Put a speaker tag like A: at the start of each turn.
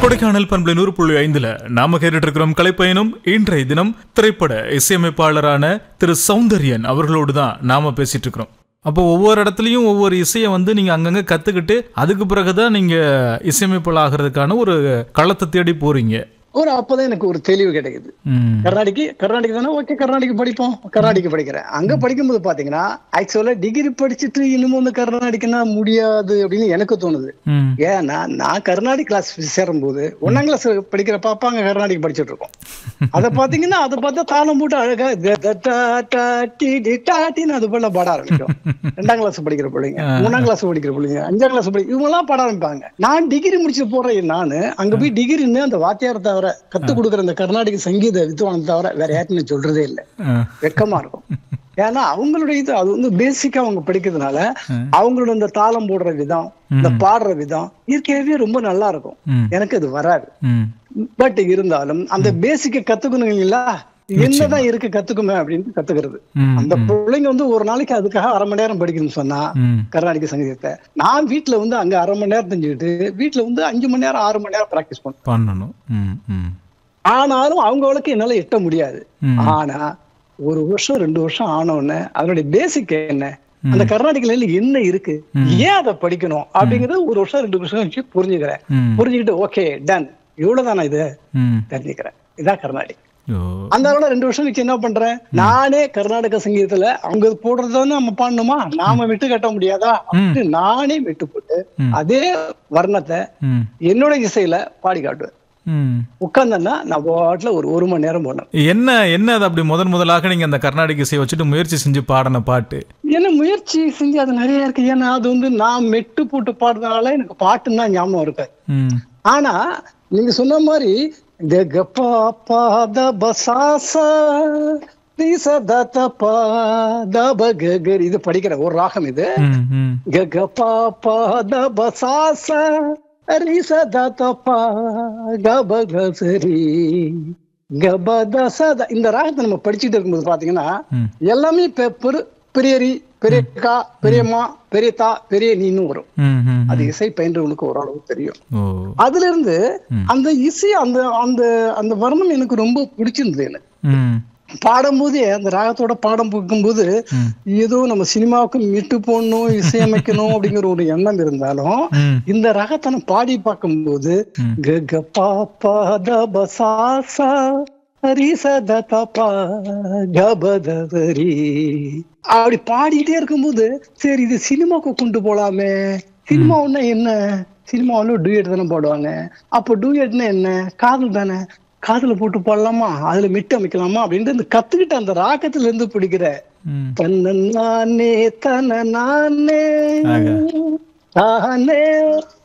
A: கொடைக்கானல் பண்பலை நூறு புள்ளி ஐந்துல நாம கேட்டுட்டு இருக்கிறோம் கலைப்பயணம் இன்றைய தினம் திரைப்பட இசையமைப்பாளரான திரு சௌந்தர்யன் அவர்களோடு தான் நாம பேசிட்டு இருக்கிறோம் அப்போ ஒவ்வொரு இடத்துலையும் ஒவ்வொரு இசையை வந்து நீங்க அங்கங்க கத்துக்கிட்டு அதுக்கு பிறகுதான் நீங்க இசையமைப்பாளர் ஆகிறதுக்கான ஒரு களத்தை தேடி போறீங்க
B: ஒரு அப்பதான் எனக்கு ஒரு தெளிவு கிடைக்குது
A: ம்,
B: கர்நாடிக்கு கர்நாடிக் தானே ஓகே கர்நாடிக் படிப்போம் கர்நாடிக் படிக்கிறேன் அங்க படிக்கும்போது பாத்தீங்கன்னா ஆக்சுவலா டிகிரி படிச்சுட்டு இன்னும் வந்து கர்நாடிக்னா முடியாது அப்படின்னு எனக்கு தோணுது
A: ம்,
B: ஏன்னா நான் கர்நாடிக் கிளாஸ் சேரும்போது ஒன்னாம் கிளாஸ் படிக்கிற பாப்பா அங்க கர்நாடிக் படிச்சுட்டு இருக்கோம் அதை பாத்தீங்கன்னா அதை பார்த்தா தாளம் போட்டு அழகா த த டா டா டி டி டா டின்னு அது போல பாட ஆரம்பிக்கும் ரெண்டாம் கிளாஸ் படிக்கிற பிள்ளைங்க மூணாம் கிளாஸ் படிக்கிற பிள்ளைங்க அஞ்சாம் கிளாஸ் படி இவங்க எல்லாம் பாட ஆரம்பிப்பாங்க நான் டிகிரி முடிச்சு போறேன் நானு அங்க போய் டிகிரின்னு அந்த வாத்தியார் தவிர கத்து கொடுக்குற அந்த கர்நாடக சங்கீத வித்வான் தவிர வேற யாருன்னு நான் சொல்றதே இல்லை
A: ஆ,
B: வெக்கமா இருக்கும் ஏன்னா அவங்களுடைய இது அது வந்து பேசிக்கா அவங்க படிக்கிறதுனால அவங்களோட இந்த தாளம் போடுற விதம் இந்த பாடுற விதம் இயற்கையாவே ரொம்ப நல்லா இருக்கும்
A: ம்.
B: எனக்கு அது வராது
A: ம்,
B: பட் இருந்தாலும் அந்த பேசிக்க கத்துக்கணுங்களா என்னதான் இருக்கு கத்துக்குமே அப்படின்னு கத்துக்கிறது
A: ம்,
B: அந்த பிள்ளைங்க வந்து ஒரு நாளைக்கு அதுக்காக அரை மணி நேரம் படிக்கணும்னு சொன்னா
A: ம்,
B: கர்நாடக சங்கீதத்தை நான் வீட்ல வந்து அங்க அரை மணி நேரம் தெரிஞ்சுக்கிட்டு வீட்ல வந்து அஞ்சு மணி நேரம் ஆறு மணி நேரம் பிராக்டிஸ் பண்ணுவேன்
A: பண்ணணும் ம், ம்,
B: ஆனாலும் அவங்களுக்கு என்னால எட்ட முடியாது
A: ம்.
B: ஆனா ஒரு வருஷம் ரெண்டு வருஷம் ஆன உடனே அதனுடைய பேசிக் என்ன அந்த கர்நாடக என்ன இருக்கு ஏன் அதை படிக்கணும் அப்படிங்கறது ஒரு வருஷம் ரெண்டு வருஷம் வச்சு புரிஞ்சுக்கிறேன்
A: ம்,
B: புரிஞ்சுக்கிட்டு ஓகே டன் இவ்வளவுதானா இது
A: ம்.
B: தெரிஞ்சுக்கிறேன் இதான் கர்நாடிக்
A: ஓ,
B: அந்த அளவுல ரெண்டு வருஷம் வச்சு என்ன பண்றேன் நானே கர்நாடக சங்கீதத்துல அவங்க போடுறத நம்ம பாடணுமா நாம விட்டு கட்ட முடியாதா அப்படின்னு நானே விட்டு போட்டு
A: ம்.
B: அதே வர்ணத்தை
A: ம்,
B: என்னோட இசையில பாடி காட்டுவேன்
A: ம்.
B: உட்கார்ந்தேன்னா நான் பாட்டுல ஒரு ஒரு மணி நேரம் போனேன்
A: என்ன என்ன அது அப்படி முதன் முதலாக நீங்க அந்த கர்நாடக இசையை வச்சுட்டு முயற்சி செஞ்சு பாடின பாட்டு
B: என்ன முயற்சி செஞ்சு அது நிறைய இருக்கு ஏன்னா அது வந்து நான் மெட்டு போட்டு பாடுறதுனால எனக்கு பாட்டுன்னு தான் ஞாபகம் இருக்கு
A: ம்,
B: ஆனா நீங்க சொன்ன மாதிரி இந்த கப்பா பாத பசாசா இது படிக்கிற ஒரு ராகம் இது
A: ம், ம்.
B: கப்பா பாத பசாசா கபகசரி கபதசத இந்த ராகத்தை நம்ம படிச்சுட்டு இருக்கும்போது பாத்தீங்கன்னா
A: ம்.
B: எல்லாமே பெ- பெரு- பெரியரி பெரியக்கா பெரியம்மா பெரியத்தா பெரிய நீன்னு வரும்
A: ம், ம்.
B: அது இசை பயின்றவனுக்கு ஓரளவு தெரியும்
A: ஓ
B: அதுல இருந்து
A: ம்.
B: அந்த இசை அந்த அந்த அந்த வர்ணம் எனக்கு ரொம்ப பிடிச்சிருந்தது எனக்கு
A: ம்,
B: பாடும்போதே அந்த ராகத்தோட பாடம் பார்க்கும்போது
A: ம்.
B: ஏதோ நம்ம சினிமாவுக்கு மிட்டு போடணும் இசையமைக்கணும் அப்படிங்கிற ஒரு எண்ணம் இருந்தாலும்
A: ம்,
B: இந்த ராகத்தை நான் பாடி பார்க்கும்போது
A: ம்.
B: க க பா பா த ப சா சா ஹரி ச த த பா க ப த த ரி. அப்படி பாடிக்கிட்டே இருக்கும்போது சரி இது சினிமாவுக்கு கொண்டு போலாமே சினிமாவுன்னா என்ன சினிமாவில் டூயட் தானே பாடுவாங்க அப்போ டூயட்னா என்ன காதல் தானே காதுல போட்டு பாடலாமா அதுல மிட்டு அமைக்கலாமா அப்படின்ட்டு இந்த கத்துக்கிட்ட அந்த ராகத்துல இருந்து பிடிக்கிற
A: ம்.
B: தன்ன நானே தன நானே
A: ஆக.
B: தானே